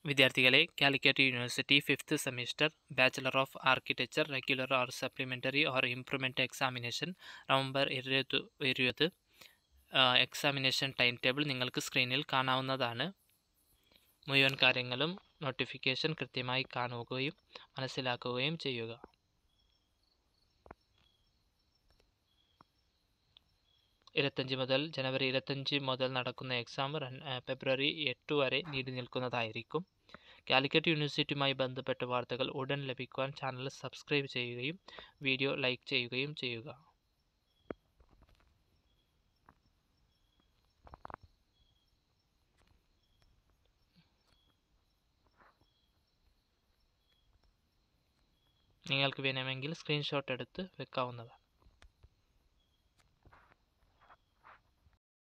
വിദ്യാർത്ഥികളെ Calicut University fifth semester bachelor of architecture regular or supplementary or improvement examination November ഇരുപത് ഇരുപത് examination time table നിങ്ങൾക്ക് സ്ക്രീനിൽ കാണാവുന്നതാണ് മുഴുവൻ കാര്യങ്ങളും നോട്ടിഫിക്കേഷൻ കൃത്യമായി കാണുകയും മനസ്സിലാക്കുകയും ചെയ്യുക ഇരുപത്തഞ്ച് മുതൽ ജനുവരി ഇരുപത്തഞ്ച് മുതൽ നടക്കുന്ന എക്സാം ഫെബ്രുവരി എട്ട് വരെ നീണ്ടു നിൽക്കുന്നതായിരിക്കും കാലിക്കറ്റ് യൂണിവേഴ്സിറ്റിയുമായി ബന്ധപ്പെട്ട വാർത്തകൾ ഉടൻ ലഭിക്കുവാൻ ചാനൽ സബ്സ്ക്രൈബ് ചെയ്യുകയും വീഡിയോ ലൈക്ക് ചെയ്യുകയും ചെയ്യുക നിങ്ങൾക്ക് വേണമെങ്കിൽ സ്ക്രീൻഷോട്ട് എടുത്ത് വെക്കാവുന്നതാണ്